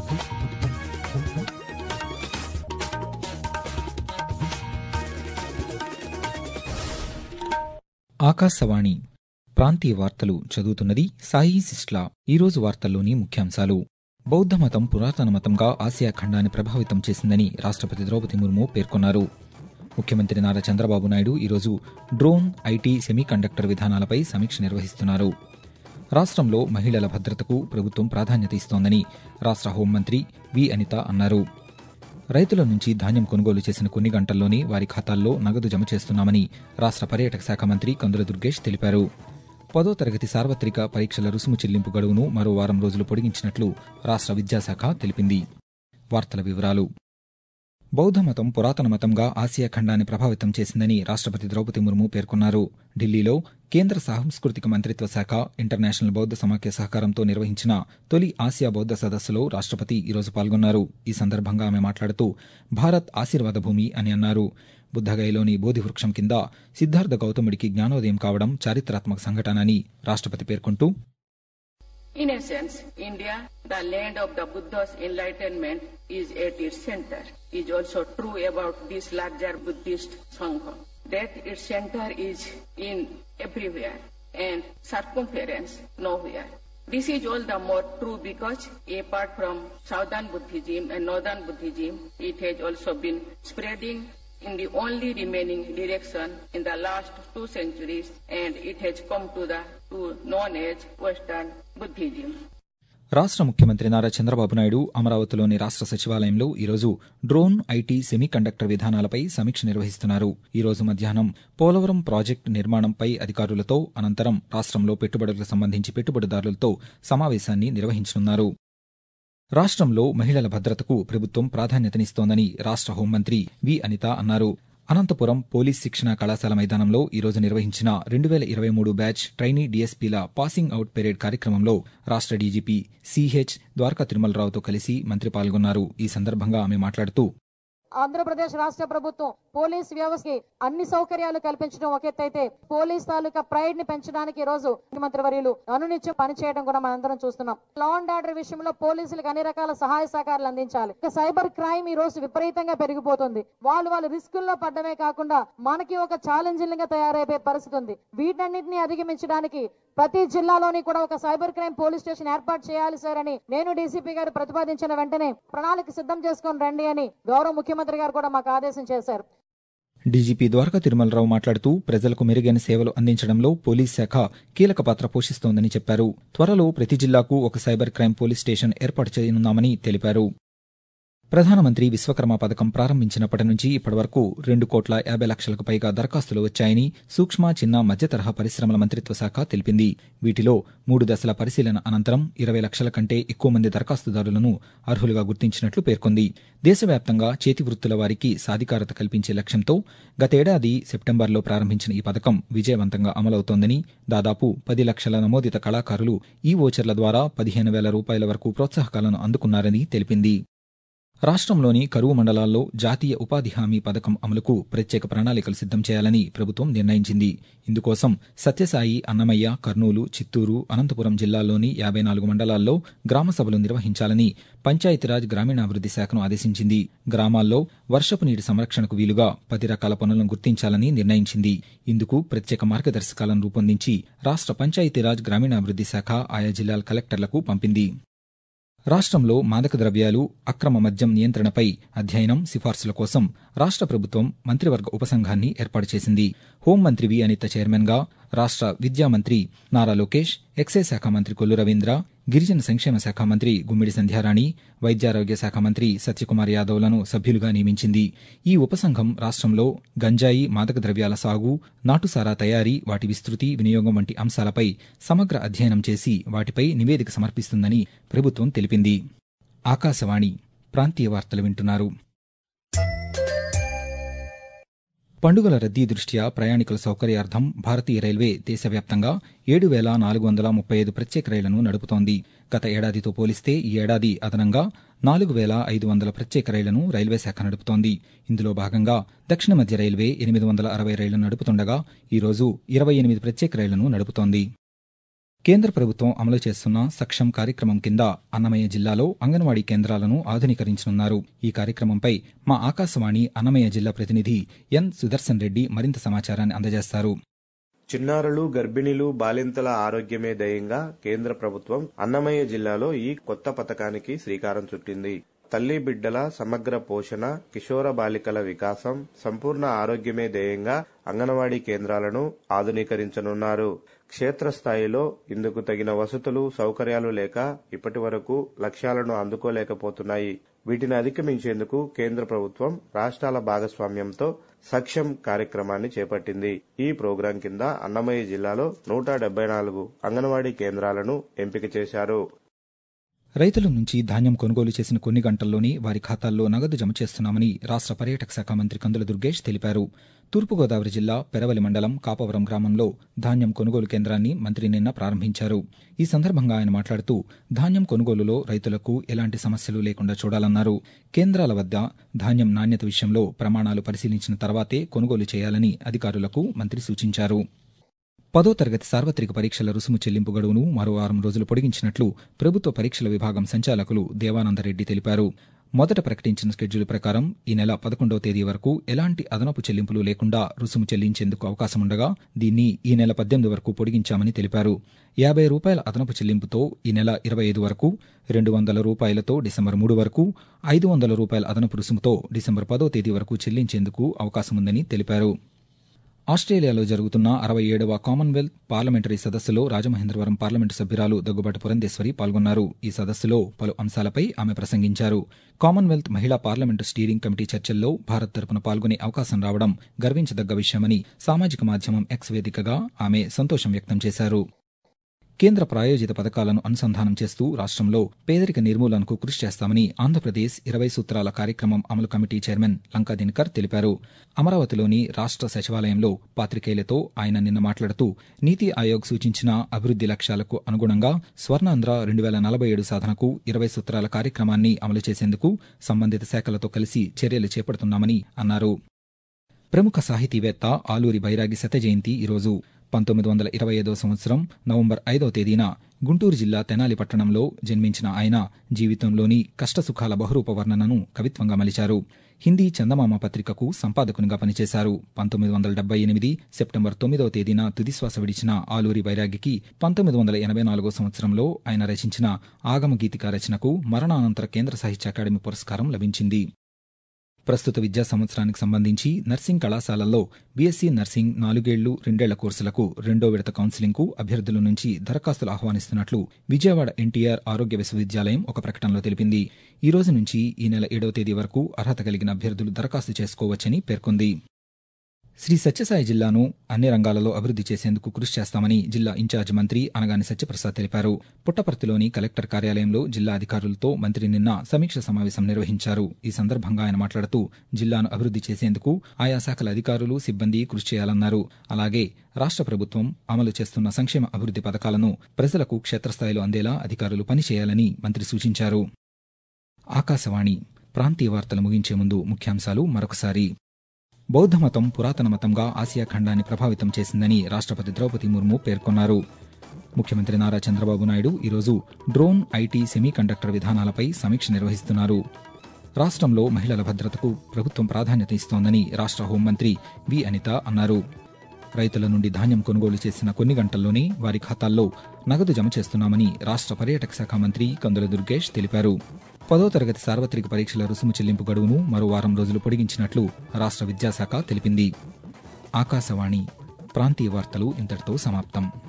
ఆకాశవాణి ప్రాంతీయ వార్తలు చదువుతున్నది సాయి సిస్లా ఈరోజు వార్తల్లోని ముఖ్యాంశాలు బౌద్ధ మతం పురాతన మతంగా ఆసియా ఖండాన్ని ప్రభావితం చేసిందని రాష్ట్రపతి ద్రౌపది ముర్ము పేర్కొన్నారు ముఖ్యమంత్రి నారా చంద్రబాబు నాయుడు ఈరోజు డ్రోన్ ఐటీ సెమీకండక్టర్ విధానాలపై సమీక్ష నిర్వహిస్తున్నారు రాష్ట్రంలో మహిళల భద్రతకు ప్రభుత్వం ప్రాధాన్యత ఇస్తోందని రాష్ట్ర హోంమంత్రి వి అనిత అన్నారు రైతుల నుంచి ధాన్యం కొనుగోలు చేసిన కొన్ని గంటల్లోనే వారి ఖాతాల్లో నగదు జమ చేస్తున్నామని రాష్ట్ర పర్యాటక శాఖ మంత్రి కందుల దుర్గేష్ తెలిపారు పదో తరగతి సార్వత్రిక పరీక్షల రుసుము చెల్లింపు గడువును మరో వారం రోజులు పొడిగించినట్లు రాష్ట్ర విద్యాశాఖ తెలిపింది వార్తల వివరాలు బౌద్ధ మతం పురాతన మతంగా ఆసియా ఖండాన్ని ప్రభావితం చేసిందని రాష్ట్రపతి ద్రౌపది ముర్ము పేర్కొన్నారు ఢిల్లీలో కేంద్ర సాంస్కృతిక మంత్రిత్వ శాఖ ఇంటర్నేషనల్ బౌద్ధ సమాఖ్య సహకారంతో నిర్వహించిన తొలి ఆసియా బౌద్ధ సదస్సులో రాష్ట్రపతి ఈరోజు పాల్గొన్నారు ఈ సందర్భంగా ఆమె మాట్లాడుతూ భారత్ ఆశీర్వాద భూమి అని అన్నారు బుద్ధగయలోని బోధి వృక్షం కింద సిద్ధార్థ గౌతముడికి జ్ఞానోదయం కావడం చారిత్రాత్మక సంఘటన అని రాష్ట్రపతి పేర్కొంటూ In essence, India, the land of the Buddha's enlightenment, is at its center. Is also true about this larger Buddhist Sangha. That its center is in everywhere and circumference nowhere. This is all the more true because apart from Southern Buddhism and Northern Buddhism, it has also been spreading in the only remaining direction in the last two centuries and it has come to the to known as Western Buddhism. రాష్ట్ర ముఖ్యమంత్రి నారా చంద్రబాబు నాయుడు అమరావతిలోని రాష్ట్ర సచివాలయంలో ఈరోజు drone IT semiconductor విధానాలపై సమీక్ష నిర్వహిస్తున్నారు ఈ రోజు మధ్యాహ్నం పోలవరం ప్రాజెక్టు నిర్మాణంపై అధికారులతో అనంతరం రాష్ట్రంలో పెట్టుబడులకు సంబంధించి పెట్టుబడిదారులతో సమావేశాన్ని నిర్వహించనున్నారు రాష్ట్రంలో మహిళల భద్రతకు ప్రభుత్వం ప్రాధాన్యతనిస్తోందని రాష్ట్ర హోంమంత్రి వి అనిత అన్నారు అనంతపురం పోలీస్ శిక్షణ కళాశాల మైదానంలో ఈ రోజు నిర్వహించిన రెండు వేల ఇరవై మూడు బ్యాచ్ ట్రైనీ డీఎస్పీల పాసింగ్ అవుట్ పెరేడ్ కార్యక్రమంలో రాష్ట్ర డీజీపీ సిహెచ్ ద్వారకా తిరుమలరావుతో కలిసి మంత్రి పాల్గొన్నారు ఈ సందర్భంగా ఆమె మాట్లాడుతూ ఆంధ్రప్రదేశ్ రాష్ట్ర ప్రభుత్వం పోలీస్ వ్యవస్థకి అన్ని సౌకర్యాలు కల్పించడం ఒక ఎత్తు అయితే పోలీస్ తాలూకా ప్రైడ్ ని పెంచడానికి ఈ రోజు ముఖ్యమంత్రి వర్యులు అనునిత్యం పనిచేయడం కూడా మనందరం చూస్తున్నాం లా అండ్ ఆర్డర్ విషయంలో పోలీసులకు అన్ని రకాల సహాయ సహకారాలు అందించాలి ఇక సైబర్ క్రైమ్ ఈ రోజు విపరీతంగా పెరిగిపోతుంది వాళ్ళు వాళ్ళు రిస్కుల్లో పడ్డమే కాకుండా మనకి ఒక ఛాలెంజింగ్ గా తయారైపోయే పరిస్థితి ఉంది వీటన్నిటిని అధిగమించడానికి ప్రతి జిల్లాలోని కూడా ఒక సైబర్ క్రైమ్ పోలీస్ స్టేషన్ ఏర్పాటు చేయాలి సార్ అని నేను డీసీపీ గారు ప్రతిపాదించిన వెంటనే ప్రణాళిక సిద్ధం చేసుకొని రండి అని గౌరవ ముఖ్యమంత్రి గారు కూడా మాకు ఆదేశం చేశారు డీజీపీ ద్వారకా తిరుమలరావు మాట్లాడుతూ ప్రజలకు మెరుగైన సేవలు అందించడంలో పోలీస్ శాఖ కీలక పాత్ర పోషిస్తోందని చెప్పారు త్వరలో ప్రతి జిల్లాకు ఒక సైబర్ క్రైమ్ పోలీస్ స్టేషన్ ఏర్పాటు చేయనున్నామని తెలిపారు ప్రధానమంత్రి విశ్వకర్మ పథకం ప్రారంభించినప్పటి నుంచి ఇప్పటివరకు రెండు కోట్ల యాభై లక్షలకు పైగా దరఖాస్తులు వచ్చాయని సూక్ష్మ చిన్న మధ్యతరహా పరిశ్రమల మంత్రిత్వ శాఖ తెలిపింది వీటిలో మూడు దశల పరిశీలన అనంతరం ఇరవై లక్షల కంటే ఎక్కువ మంది దరఖాస్తుదారులను అర్హులుగా గుర్తించినట్లు పేర్కొంది దేశవ్యాప్తంగా చేతి వృత్తుల వారికి సాధికారత కల్పించే లక్ష్యంతో గతేడాది సెప్టెంబర్లో ప్రారంభించిన ఈ పథకం విజయవంతంగా అమలవుతోందని దాదాపు పది లక్షల నమోదిత కళాకారులు ఈ ఓచర్ల ద్వారా పదిహేను వేల రూపాయల వరకు ప్రోత్సాహకాలను అందుకున్నారని తెలిపింది రాష్ట్రంలోని కరువు మండలాల్లో జాతీయ ఉపాధి హామీ పథకం అమలుకు ప్రత్యేక ప్రణాళికలు సిద్ధం చేయాలని ప్రభుత్వం నిర్ణయించింది ఇందుకోసం సత్యసాయి అన్నమయ్య కర్నూలు చిత్తూరు అనంతపురం జిల్లాల్లోని యాభై నాలుగు మండలాల్లో గ్రామ సభలు నిర్వహించాలని పంచాయతీరాజ్ గ్రామీణాభివృద్ది శాఖను ఆదేశించింది గ్రామాల్లో వర్షపు నీటి సంరక్షణకు వీలుగా పది రకాల పనులను గుర్తించాలని నిర్ణయించింది ఇందుకు ప్రత్యేక మార్గదర్శకాలను రూపొందించి రాష్ట్ర పంచాయతీరాజ్ గ్రామీణాభివృద్ది శాఖ ఆయా జిల్లాల కలెక్టర్లకు పంపింది రాష్ట్రంలో మాదక ద్రవ్యాలు అక్రమ మద్యం నియంత్రణపై అధ్యయనం సిఫార్సుల కోసం రాష్ట్ర ప్రభుత్వం మంత్రివర్గ ఉపసంఘాన్ని ఏర్పాటు చేసింది హోంమంత్రి వి అనిత చైర్మన్ గా రాష్ట్ర విద్యా మంత్రి నారా లోకేష్ ఎక్సైజ్ శాఖ మంత్రి కొల్లు రవీంద్ర గిరిజన సంక్షేమ శాఖ మంత్రి గుమ్మిడి సంధ్యారాణి వైద్యారోగ్య శాఖ మంత్రి సత్యకుమార్ యాదవ్లను సభ్యులుగా నియమించింది ఈ ఉపసంఘం రాష్ట్రంలో గంజాయి మాదక ద్రవ్యాల సాగు నాటుసారా తయారీ వాటి విస్తృతి వినియోగం వంటి అంశాలపై సమగ్ర అధ్యయనం చేసి వాటిపై నివేదిక సమర్పిస్తుందని ప్రభుత్వం తెలిపింది ఆకాశవాణి ప్రాంతీయ వార్తలు వింటున్నారు పండుగల రద్దీ దృష్ట్యా ప్రయాణికుల సౌకర్యార్థం భారతీయ రైల్వే దేశవ్యాప్తంగా ఏడు వేల నాలుగు వందల ముప్పై ఐదు ప్రత్యేక రైళ్లను నడుపుతోంది గత ఏడాదితో పోలిస్తే ఈ ఏడాది అదనంగా నాలుగు వేల ఐదు వందల ప్రత్యేక రైళ్లను రైల్వే శాఖ నడుపుతోంది ఇందులో భాగంగా దక్షిణ మధ్య రైల్వే ఎనిమిది వందల అరవై రైళ్లను నడుపుతుండగా ఈ రోజు ఇరవై ఎనిమిది ప్రత్యేక రైళ్లను నడుపుతోంది కేంద్ర ప్రభుత్వం అమలు చేస్తున్న సక్షం కార్యక్రమం కింద అన్నమయ్య జిల్లాలో అంగన్వాడీ కేంద్రాలను ఆధునీకరించనున్నారు ఈ కార్యక్రమంపై మా ఆకాశవాణి అన్నమయ్య జిల్లా ప్రతినిధి ఎన్ సుదర్శన్ రెడ్డి మరింత సమాచారాన్ని అందజేస్తారు చిన్నారులు గర్భిణీలు బాలింతల ఆరోగ్యమే ధ్యేయంగా కేంద్ర ప్రభుత్వం అన్నమయ్య జిల్లాలో ఈ కొత్త పథకానికి శ్రీకారం చుట్టింది తల్లి బిడ్డల సమగ్ర పోషణ కిషోర బాలికల వికాసం సంపూర్ణ ఆరోగ్యమే ధ్యేయంగా అంగన్వాడీ కేంద్రాలను ఆధునీకరించనున్నారు క్షేత్రస్థాయిలో ఇందుకు తగిన వసతులు సౌకర్యాలు లేక ఇప్పటి వరకు లక్ష్యాలను అందుకోలేకపోతున్నాయి వీటిని అధిగమించేందుకు కేంద్ర ప్రభుత్వం రాష్ట్రాల భాగస్వామ్యంతో సక్షం కార్యక్రమాన్ని చేపట్టింది ఈ ప్రోగ్రాం కింద అన్నమయ్య జిల్లాలో నూట డెబ్బై నాలుగు అంగన్వాడీ కేంద్రాలను ఎంపిక చేశారు రైతుల నుంచి ధాన్యం కొనుగోలు చేసిన కొన్ని గంటల్లోనే వారి ఖాతాల్లో నగదు జమ చేస్తున్నామని రాష్ట్ర పర్యాటక శాఖ మంత్రి కందుల దుర్గేష్ తెలిపారు తూర్పుగోదావరి జిల్లా పెరవలి మండలం కాపవరం గ్రామంలో ధాన్యం కొనుగోలు కేంద్రాన్ని మంత్రి నిన్న ప్రారంభించారు ఈ సందర్భంగా ఆయన మాట్లాడుతూ ధాన్యం కొనుగోలులో రైతులకు ఎలాంటి సమస్యలు లేకుండా చూడాలన్నారు కేంద్రాల వద్ద ధాన్యం నాణ్యత విషయంలో ప్రమాణాలు పరిశీలించిన తర్వాతే కొనుగోలు చేయాలని అధికారులకు మంత్రి సూచించారు పదో తరగతి సార్వత్రిక పరీక్షల రుసుము చెల్లింపు గడువును మరో వారం రోజులు పొడిగించినట్లు ప్రభుత్వ పరీక్షల విభాగం సంచాలకులు దేవానందరెడ్డి తెలిపారు మొదట ప్రకటించిన షెడ్యూల్ ప్రకారం ఈ నెల పదకొండవ తేదీ వరకు ఎలాంటి అదనపు చెల్లింపులు లేకుండా రుసుము చెల్లించేందుకు అవకాశం ఉండగా దీన్ని ఈ నెల పద్దెనిమిది వరకు పొడిగించామని తెలిపారు యాభై రూపాయల అదనపు చెల్లింపుతో ఈ నెల ఇరవై ఐదు వరకు రెండు వందల రూపాయలతో డిసెంబర్ మూడు వరకు ఐదు వందల రూపాయల అదనపు రుసుముతో డిసెంబర్ పదో తేదీ వరకు చెల్లించేందుకు అవకాశం ఉందని తెలిపారు ఆస్ట్రేలియాలో జరుగుతున్న అరవై ఏడవ కామన్వెల్త్ పార్లమెంటరీ సదస్సులో రాజమహేంద్రవరం పార్లమెంటు సభ్యురాలు దగ్గుబాటి పురంధేశ్వరి పాల్గొన్నారు ఈ సదస్సులో పలు అంశాలపై ఆమె ప్రసంగించారు కామన్వెల్త్ మహిళా పార్లమెంటు స్టీరింగ్ కమిటీ చర్చల్లో భారత్ తరపున పాల్గొనే అవకాశం రావడం గర్వించదగ్గ విషయమని సామాజిక మాధ్యమం ఎక్స్ వేదికగా ఆమె సంతోషం వ్యక్తం చేశారు కేంద్ర ప్రాయోజిత పథకాలను అనుసంధానం చేస్తూ రాష్ట్రంలో పేదరిక నిర్మూలనకు కృషి చేస్తామని ఆంధ్రప్రదేశ్ ఇరవై సూత్రాల కార్యక్రమం అమలు కమిటీ చైర్మన్ లంకా దినకర్ తెలిపారు అమరావతిలోని రాష్ట్ర సచివాలయంలో పాత్రికేయులతో ఆయన నిన్న మాట్లాడుతూ నీతి ఆయోగ్ సూచించిన అభివృద్ది లక్ష్యాలకు అనుగుణంగా స్వర్ణాంధ్ర రెండు వేల నలభై ఏడు సాధనకు ఇరవై సూత్రాల కార్యక్రమాన్ని అమలు చేసేందుకు సంబంధిత శాఖలతో కలిసి చర్యలు చేపడుతున్నామని అన్నారు ప్రముఖ సాహితీవేత్త ఆలూరి బైరాగి శత జయంతి ఈరోజు పంతొమ్మిది వందల ఇరవై ఐదో సంవత్సరం నవంబర్ ఐదవ తేదీన గుంటూరు జిల్లా తెనాలి పట్టణంలో జన్మించిన ఆయన జీవితంలోని కష్టసుఖాల బహురూప వర్ణనను కవిత్వంగా మలిచారు హిందీ చందమామ పత్రికకు సంపాదకునిగా పనిచేశారు పంతొమ్మిది వందల డెబ్బై ఎనిమిది సెప్టెంబర్ తొమ్మిదవ తేదీన తుదిశ్వాస విడిచిన ఆలూరి బైరాగికి పంతొమ్మిది వందల ఎనభై నాలుగో సంవత్సరంలో ఆయన రచించిన ఆగమ గీతిక రచనకు మరణానంతర కేంద్ర సాహిత్య అకాడమీ పురస్కారం లభించింది ప్రస్తుత విద్యా సంవత్సరానికి సంబంధించి నర్సింగ్ కళాశాలల్లో బీఎస్సీ నర్సింగ్ నాలుగేళ్లు రెండేళ్ల కోర్సులకు రెండో విడత కౌన్సిలింగ్కు అభ్యర్థుల నుంచి దరఖాస్తులు ఆహ్వానిస్తున్నట్లు విజయవాడ ఎన్టీఆర్ ఆరోగ్య విశ్వవిద్యాలయం ఒక ప్రకటనలో తెలిపింది ఈ రోజు నుంచి ఈ నెల ఏడవ తేదీ వరకు అర్హత కలిగిన అభ్యర్థులు దరఖాస్తు చేసుకోవచ్చని పేర్కొంది శ్రీ సత్యసాయి జిల్లాను అన్ని రంగాలలో అభివృద్ది చేసేందుకు కృషి చేస్తామని జిల్లా ఇన్ఛార్జ్ మంత్రి అనగాని సత్యప్రసాద్ తెలిపారు పుట్టపర్తిలోని కలెక్టర్ కార్యాలయంలో జిల్లా అధికారులతో మంత్రి నిన్న సమీక్ష సమావేశం నిర్వహించారు ఈ సందర్భంగా ఆయన మాట్లాడుతూ జిల్లాను అభివృద్ది చేసేందుకు ఆయా శాఖల అధికారులు సిబ్బంది కృషి చేయాలన్నారు అలాగే రాష్ట్ర ప్రభుత్వం అమలు చేస్తున్న సంక్షేమ అభివృద్ది పథకాలను ప్రజలకు క్షేత్రస్థాయిలో అందేలా అధికారులు పనిచేయాలని మంత్రి సూచించారు ఆకాశవాణి ప్రాంతీయ వార్తలు ముగించే ముందు ముఖ్యాంశాలు మరొకసారి బౌద్ధమతం పురాతన మతంగా ఆసియా ఖండాన్ని ప్రభావితం చేసిందని రాష్ట్రపతి ద్రౌపది ముర్ము పేర్కొన్నారు ముఖ్యమంత్రి నారా చంద్రబాబు నాయుడు ఈరోజు డ్రోన్ ఐటీ సెమీ కండక్టర్ విధానాలపై సమీక్ష నిర్వహిస్తున్నారు రాష్ట్రంలో మహిళల భద్రతకు ప్రభుత్వం ప్రాధాన్యత ఇస్తోందని రాష్ట్ర హోంమంత్రి వి అనిత అన్నారు రైతుల నుండి ధాన్యం కొనుగోలు చేసిన కొన్ని గంటల్లోనే వారి ఖాతాల్లో నగదు జమ చేస్తున్నామని రాష్ట్ర పర్యాటక శాఖ మంత్రి కందుల దుర్గేష్ తెలిపారు పదో తరగతి సార్వత్రిక పరీక్షల రుసుము చెల్లింపు గడువును మరో వారం రోజులు పొడిగించినట్లు రాష్ట్ర విద్యాశాఖ తెలిపింది ఆకాశవాణి ప్రాంతీయ వార్తలు ఇంతటితో సమాప్తం